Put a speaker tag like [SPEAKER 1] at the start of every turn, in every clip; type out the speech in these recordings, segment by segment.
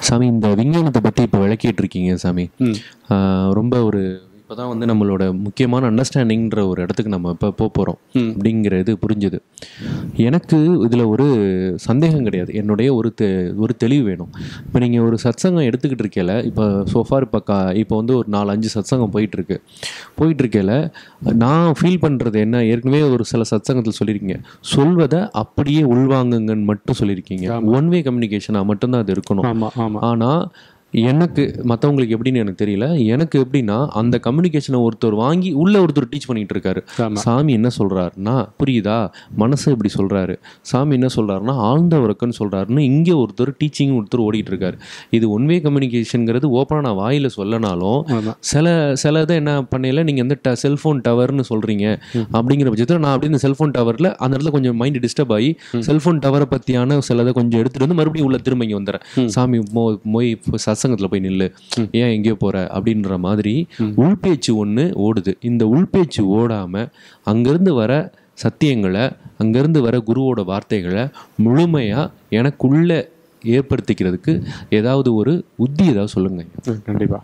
[SPEAKER 1] சாமி இந்த விஞ்ஞானத்தை பற்றி இப்போ விளக்கிட்டு இருக்கீங்க சாமி
[SPEAKER 2] ம்
[SPEAKER 1] ஆஹ் ரொம்ப ஒரு இப்போ தான் வந்து நம்மளோட முக்கியமான அண்டர்ஸ்டாண்டிங்ன்ற ஒரு இடத்துக்கு நம்ம இப்போ போக போகிறோம்
[SPEAKER 2] ம்.
[SPEAKER 1] அப்படிங்கிற இது புரிஞ்சுது எனக்கு இதில் ஒரு சந்தேகம் கிடையாது என்னுடைய ஒரு தெ ஒரு தெளிவு வேணும் இப்போ நீங்கள் ஒரு சத்சங்கம் எடுத்துக்கிட்டு இருக்கல இப்போ சோஃபார் இப்போ கா இப்போ வந்து ஒரு நாலு அஞ்சு சத்சங்கம் போயிட்டுருக்கு போயிட்டுருக்கையில் நான் ஃபீல் பண்ணுறது என்ன ஏற்கனவே ஒரு சில சத்சங்கத்தில் சொல்லியிருக்கீங்க சொல்வதை அப்படியே உள்வாங்குங்கன்னு மட்டும் சொல்லியிருக்கீங்க ஒன் வே கம்யூனிகேஷனாக மட்டும்தான் அது இருக்கணும்
[SPEAKER 2] ஆமா ஆமா
[SPEAKER 1] ஆனால் எனக்கு மற்றவங்களுக்கு எப்படின்னு எனக்கு தெரியல எனக்கு எப்படின்னா அந்த கம்யூனிகேஷனை ஒருத்தர் வாங்கி உள்ள ஒருத்தர் டீச் பண்ணிட்டு இருக்காரு
[SPEAKER 2] ஆமா
[SPEAKER 1] சாமி என்ன சொல்றாருன்னா புரியுதா மனசு இப்படி சொல்றாரு சாமி என்ன சொல்றாருன்னா ஆழ்ந்த உறக்கன்னு சொல்றாருன்னு இங்கே ஒருத்தர் டீச்சிங் ஒருத்தர் ஓடிட்டு இருக்காரு இது ஒன்வே கம்யூனிகேஷனுங்கிறது ஓப்பனாக நான் வாயில சொல்லனாலும்
[SPEAKER 2] ஆமா
[SPEAKER 1] சில சில இதை என்ன பண்ணல நீங்கள் வந்து ட செல்ஃபோன் டவர்னு சொல்கிறீங்க அப்படிங்கிற பட்சத்தில் நான் அப்படி இந்த செல்ஃபோன் டவரில் அந்த இடத்துல கொஞ்சம் மைண்ட் டிஸ்டர்ப் ஆகி செல்ஃபோன் டவரை பற்றியான சிலதை கொஞ்சம் எடுத்துகிட்டு வந்து மறுபடியும் உள்ள திரும்ப இங்கே வந்துடுறேன் சாமி மோ போய் சத்சங்கத்தில் போய் நில்லு ஏன் எங்கேயோ போகிற அப்படின்ற மாதிரி உள்பேச்சு ஒன்று ஓடுது இந்த உள்பேச்சு ஓடாமல் அங்கேருந்து வர சத்தியங்களை அங்கேருந்து வர குருவோட வார்த்தைகளை முழுமையாக எனக்குள்ள ஏற்படுத்திக்கிறதுக்கு ஏதாவது ஒரு உத்தி ஏதாவது சொல்லுங்க
[SPEAKER 2] ம், கண்டிப்பா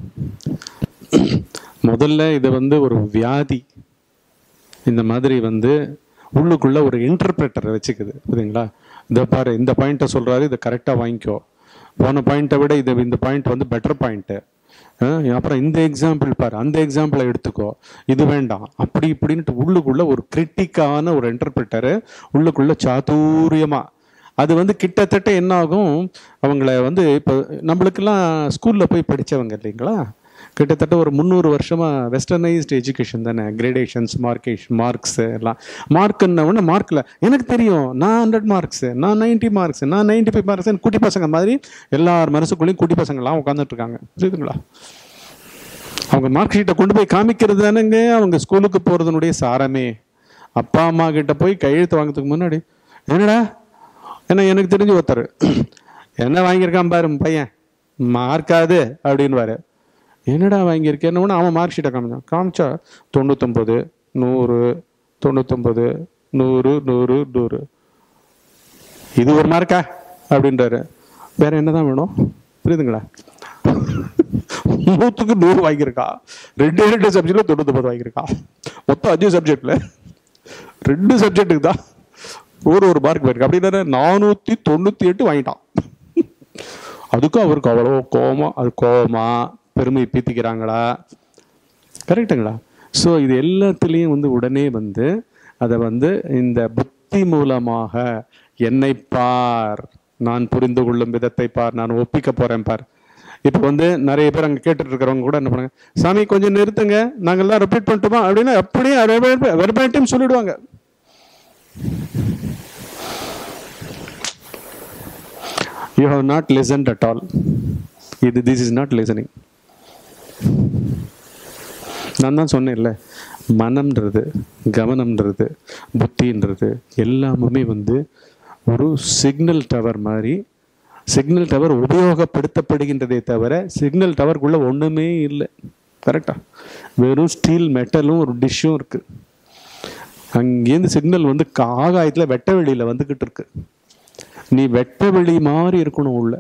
[SPEAKER 2] முதல்ல இது வந்து ஒரு வியாதி இந்த மாதிரி வந்து உள்ளுக்குள்ள ஒரு இன்டர்பிரேட்டரை வச்சுக்குது புரியுங்களா இதை பாரு இந்த பாயிண்ட்டை சொல்றாரு இதை கரெக்டாக வாங்கிக்கோ போன பாயிண்ட்டை விட இது இந்த பாயிண்ட் வந்து பெட்டர் பாயிண்ட்டு அப்புறம் இந்த எக்ஸாம்பிள் பாரு அந்த எக்ஸாம்பிளை எடுத்துக்கோ இது வேண்டாம் அப்படி இப்படின்ட்டு உள்ளுக்குள்ள ஒரு கிரிட்டிக்கான ஒரு இன்டர்பிரேட்டரு உள்ளுக்குள்ள சாதுரியமா அது வந்து கிட்டத்தட்ட என்ன ஆகும் அவங்கள வந்து இப்போ நம்மளுக்கெல்லாம் ஸ்கூலில் போய் படித்தவங்க இல்லைங்களா கிட்டத்தட்ட ஒரு முந்நூறு வருஷமா வெஸ்டர்னைஸ்டு எஜுகேஷன் தானே கிரேடேஷன்ஸ் மார்க்கேஷன் மார்க்ஸ் எல்லாம் மார்க்குன்ன மார்க்கில் எனக்கு தெரியும் நான் ஹண்ட்ரட் மார்க்ஸ் நான் நைன்ட்டி மார்க்ஸ் நான் நைன்ட்டி ஃபைவ் மார்க்ஸ் குட்டி பசங்க மாதிரி எல்லார் மனசுக்குள்ளேயும் குட்டி பசங்களாம் உட்காந்துட்டு இருக்காங்க புரியுதுங்களா அவங்க மார்க் ஷீட்டை கொண்டு போய் காமிக்கிறது தானேங்க அவங்க ஸ்கூலுக்கு போகிறதுனுடைய சாரமே அப்பா அம்மா கிட்ட போய் கையெழுத்து வாங்குறதுக்கு முன்னாடி என்னடா என்ன எனக்கு தெரிஞ்சு ஒருத்தர் என்ன வாங்கியிருக்கான் பாரு உன் பையன் மார்க்காது அப்படின்வாரு என்னடா வாங்கியிருக்கேன்னு ஒன்று அவன் மார்க் ஷீட்டை காமிச்சான் காமிச்சா தொண்ணூத்தொம்பது நூறு தொண்ணூத்தொம்பது நூறு நூறு நூறு இது ஒரு மார்க்கா அப்படின்றாரு வேற என்னதான் வேணும் புரியுதுங்களா நூற்றுக்கு நூறு வாங்கியிருக்கா ரெண்டு ரெண்டு சப்ஜெக்ட்ல தொண்ணூத்தொம்பது வாங்கியிருக்கா மொத்தம் அஞ்சு சப்ஜெக்ட்ல ரெண்டு சப்ஜெக்ட்டுக்கு தான் ஒரு ஒரு மார்க் போயிருக்கு அப்படின்னா நானூற்றி தொண்ணூற்றி எட்டு வாங்கிட்டான் அதுக்கும் அவருக்கு அவ்வளோ கோபம் அது கோபமா பெருமை பீத்திக்கிறாங்களா கரெக்டுங்களா ஸோ இது எல்லாத்துலேயும் வந்து உடனே வந்து அதை வந்து இந்த புத்தி மூலமாக என்னை பார் நான் புரிந்து கொள்ளும் விதத்தை பார் நான் ஒப்பிக்க போறேன் பார் இப்போ வந்து நிறைய பேர் அங்கே கேட்டுட்டு இருக்கிறவங்க கூட என்ன பண்ணுங்க சாமி கொஞ்சம் நிறுத்துங்க நாங்கெல்லாம் ரிப்பீட் பண்ணிட்டோமா அப்படின்னா அப்படியே வெர்பேட்டையும் சொல்லிடுவாங்க you have not listened at all இது திஸ் இஸ் நாட் லிசனிங் நான் தான் சொன்னேன்ல மனம்ன்றது கவனம்ன்றது புத்தின்றது எல்லாமுமே வந்து ஒரு சிக்னல் டவர் மாதிரி சிக்னல் டவர் உபயோகப்படுத்தப்படுகின்றதே தவிர சிக்னல் டவருக்குள்ள ஒன்றுமே இல்லை கரெக்டா வெறும் ஸ்டீல் மெட்டலும் ஒரு டிஷ்ஷும் இருக்கு அங்கேருந்து சிக்னல் வந்து ஆகாயத்தில் வெட்ட வெளியில் வந்துக்கிட்டு இருக்கு நீ வெட்ட வெளி மாதிரி இருக்கணும் உள்ள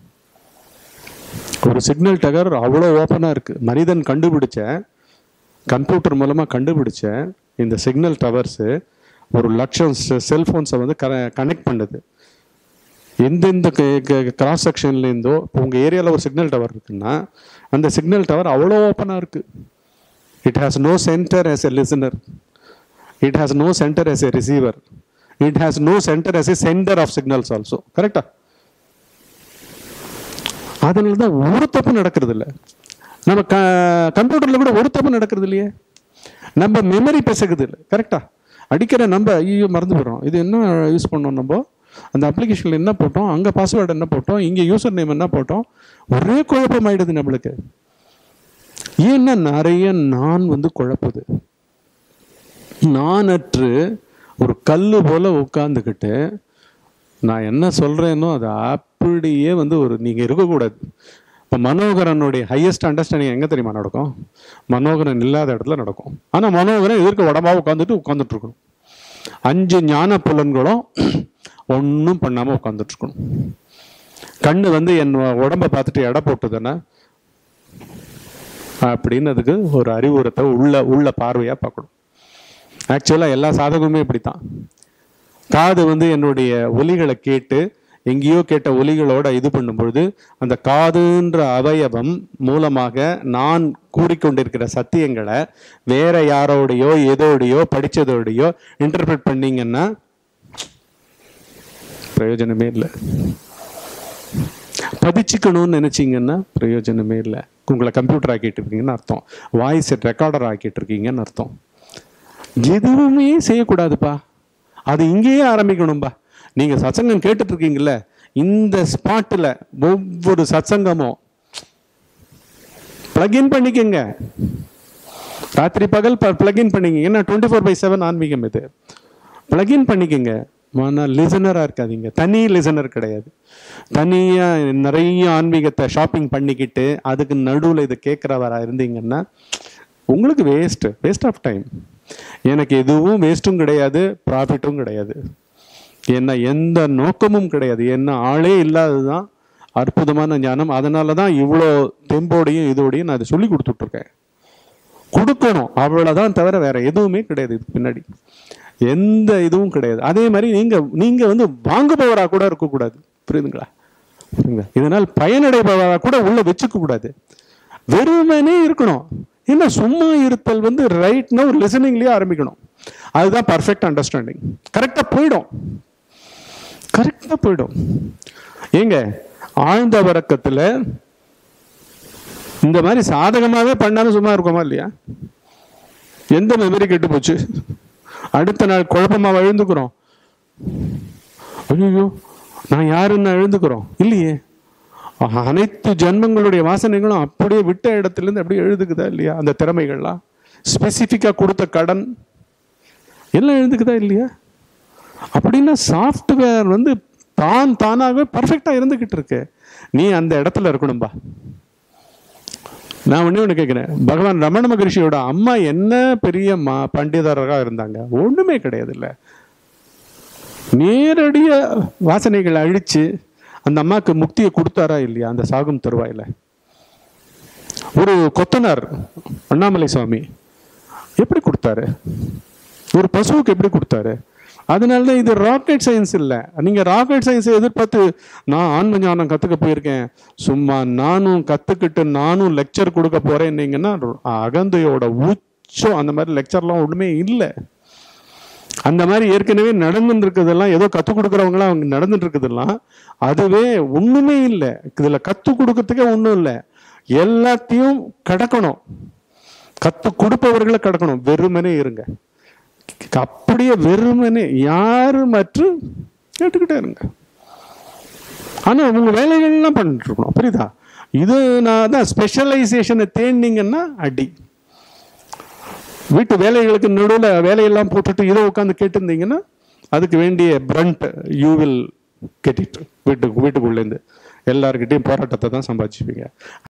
[SPEAKER 2] ஒரு சிக்னல் டவர் அவ்வளோ ஓப்பனாக இருக்கு மனிதன் கண்டுபிடிச்ச கம்ப்யூட்டர் மூலமாக கண்டுபிடிச்ச இந்த சிக்னல் டவர்ஸு ஒரு லட்சம் செல்ஃபோன்ஸை வந்து கனெக்ட் பண்ணுது எந்தெந்த கிராஸ் செக்ஷன்லேருந்தோ இப்போ உங்கள் ஏரியாவில் ஒரு சிக்னல் டவர் இருக்குன்னா அந்த சிக்னல் டவர் அவ்வளோ ஓப்பனாக இருக்கு it has no centre as a listener it has no centre as a receiver it has no centre as a centre of signals also கரெக்டா அதனால தான் ஒரு தப்பு நடக்கிறது இல்லை நம்ம க கம்ப்யூட்டரில் கூட ஒரு தப்பு நடக்கிறது இல்லையே நம்ம மெமரி பிசகுது இல்லை கரெக்டா அடிக்கிற நம்ம ஐயோ மறந்து போகிறோம் இது என்ன யூஸ் பண்ணோம் நம்ம அந்த அப்ளிகேஷனில் என்ன போட்டோம் அங்கே பாஸ்வேர்டு என்ன போட்டோம் இங்கே யூசர் நேம் என்ன போட்டோம் ஒரே குழப்பமாயிடுது நம்மளுக்கு ஏன்னா நிறைய நான் வந்து குழப்புது நானற்று ஒரு கல் போல உட்காந்துக்கிட்டு நான் என்ன சொல்றேனோ அது அப்படியே வந்து ஒரு நீங்க இருக்கக்கூடாது இப்போ மனோகரனுடைய ஹையஸ்ட் அண்டர்ஸ்டாண்டிங் எங்க தெரியுமா நடக்கும் மனோகரன் இல்லாத இடத்துல நடக்கும் ஆனா மனோகரன் எதிர்க்க உடம்பா உட்காந்துட்டு உட்காந்துட்டு இருக்கணும் அஞ்சு ஞான புலன்களும் ஒன்றும் பண்ணாம உட்காந்துட்டு இருக்கணும் கண்ணு வந்து என் உடம்ப பார்த்துட்டு எடை போட்டுதுன்னா அப்படின்னு அதுக்கு ஒரு அறிவுரத்தை உள்ள உள்ள பார்வையா பார்க்கணும் ஆக்சுவலா எல்லா சாதகமுமே இப்படித்தான் காது வந்து என்னுடைய ஒலிகளை கேட்டு எங்கேயோ கேட்ட ஒலிகளோட இது பண்ணும்பொழுது அந்த காதுன்ற அவயவம் மூலமாக நான் கூறிக்கொண்டிருக்கிற சத்தியங்களை வேற யாரோடையோ எதோடையோ படிச்சதோடையோ இன்டர்பிரட் பண்ணீங்கன்னா பிரயோஜனமே இல்லை பதிச்சுக்கணும்னு நினைச்சீங்கன்னா பிரயோஜனமே இல்லை உங்களை கம்ப்யூட்டர் ஆக்கிட்டு இருக்கீங்கன்னு அர்த்தம் வாய்ஸ் ரெக்கார்டர் ஆக்கிட்டு இருக்கீங்கன்னு அர்த்தம் எதுவுமே செய்யக்கூடாதுப்பா அது இங்கேயே ஆரம்பிக்கணும்பா நீங்க சத்சங்கம் கேட்டுட்டு இருக்கீங்கல்ல இந்த ஸ்பாட்டில் ஒவ்வொரு சத்சங்கமும் பிளக்இன் பண்ணிக்கங்க ராத்திரி பகல் பிளக்இன் பண்ணிக்கங்க ஏன்னா டுவெண்ட்டி ஃபோர் பை செவன் ஆன்மீகம் இது பிளக்இன் பண்ணிக்கங்க ஆனால் லிசனராக இருக்காதீங்க தனி லிசனர் கிடையாது தனியாக நிறைய ஆன்மீகத்தை ஷாப்பிங் பண்ணிக்கிட்டு அதுக்கு நடுவில் இதை கேட்குறவரா இருந்தீங்கன்னா உங்களுக்கு வேஸ்ட் வேஸ்ட் ஆஃப் டைம் எனக்கு எதுவும் வேஸ்ட்டும் கிடையாது ப்ராஃபிட்டும் கிடையாது என்ன எந்த நோக்கமும் கிடையாது என்ன ஆளே இல்லாததுதான் அற்புதமான ஞானம் அதனால தான் இவ்வளோ தெம்போடையும் இதோடையும் நான் அதை சொல்லி கொடுத்துட்ருக்கேன் கொடுக்கணும் அவ்வளோதான் தவிர வேற எதுவுமே கிடையாது இதுக்கு பின்னாடி எந்த இதுவும் கிடையாது அதே மாதிரி நீங்க நீங்க வந்து வாங்குபவரா கூட இருக்கக்கூடாது புரியுதுங்களா புரியுதுங்களா இதனால் பயனடைபவரா கூட உள்ள வச்சுக்க கூடாது வெறுமனே இருக்கணும் என்ன சும்மா இருத்தல் வந்து ரைட்னா ஒரு லிசனிங்லயே ஆரம்பிக்கணும் அதுதான் பர்ஃபெக்ட் அண்டர்ஸ்டாண்டிங் கரெக்டா போயிடும் கரெக்டா போயிடும் ஏங்க ஆழ்ந்த வரக்கத்துல இந்த மாதிரி சாதகமாவே பண்ணாம சும்மா இருக்கோமா இல்லையா எந்த மெமரி கெட்டு போச்சு அடுத்த நாள் குழப்பமா எழுந்துக்கிறோம் ஐயோ நான் யாருன்னு எழுந்துக்கிறோம் இல்லையே அனைத்து ஜென்மங்களுடைய வாசனைகளும் அப்படியே விட்ட இடத்துல இருந்து அப்படியே எழுதுக்குதா இல்லையா அந்த திறமைகள்லாம் ஸ்பெசிஃபிக்கா கொடுத்த கடன் எல்லாம் எழுதுக்குதா இல்லையா அப்படின்னா சாஃப்ட்வேர் வந்து தான் தானாகவே பர்ஃபெக்டா இருந்துகிட்டு இருக்கு நீ அந்த இடத்துல இருக்கணும்பா நான் ஒண்ணே ஒன்று கேட்குறேன் பகவான் ரமண மகரிஷியோட அம்மா என்ன பெரிய மா பண்டிதராக இருந்தாங்க ஒண்ணுமே கிடையாது இல்லை நேரடியா வாசனைகளை அழிச்சு அந்த அம்மாவுக்கு முக்தியை கொடுத்தாரா இல்லையா அந்த சாகும் தருவாயில ஒரு கொத்தனார் அண்ணாமலை சுவாமி எப்படி கொடுத்தாரு ஒரு பசுவுக்கு எப்படி கொடுத்தாரு அதனால தான் இது ராக்கெட் சயின்ஸ் இல்லை நீங்க ராக்கெட் சயின்ஸை எதிர்பார்த்து நான் ஆன்ம ஞானம் கத்துக்க போயிருக்கேன் சும்மா நானும் கத்துக்கிட்டு நானும் லெக்சர் கொடுக்க போறேன்னீங்கன்னா அகந்தையோட உச்சம் அந்த மாதிரி லெக்சர்லாம் ஒண்ணுமே இல்லை அந்த மாதிரி ஏற்கனவே நடந்துட்டு இருக்கிறதெல்லாம் ஏதோ கற்றுக் கொடுக்குறவங்களாம் அவங்க நடந்துட்டு இருக்கிறதெல்லாம் அதுவே ஒண்ணுமே இல்லை இதுல கற்றுக் கொடுக்கறதுக்கே ஒன்றும் இல்லை எல்லாத்தையும் கடக்கணும் கத்து கொடுப்பவர்களை கடக்கணும் வெறுமனே இருங்க அப்படியே வெறுமனே யாரு மற்றும் கேட்டுக்கிட்டே இருங்க ஆனா உங்க வேலைகள்லாம் பண்ணிட்டு இருக்கணும் புரியுதா இது நான் தான் ஸ்பெஷலைசேஷனை தேடினீங்கன்னா அடி வீட்டு வேலைகளுக்கு நடுவில் வேலையெல்லாம் போட்டுட்டு இதை உட்காந்து கேட்டிருந்தீங்கன்னா அதுக்கு வேண்டிய பிரண்ட் யூ வில் கெட்டிட்டு வீட்டுக்கு வீட்டுக்குள்ளேருந்து எல்லாருக்கிட்டையும் போராட்டத்தை தான் சம்பாதிச்சுப்பீங்க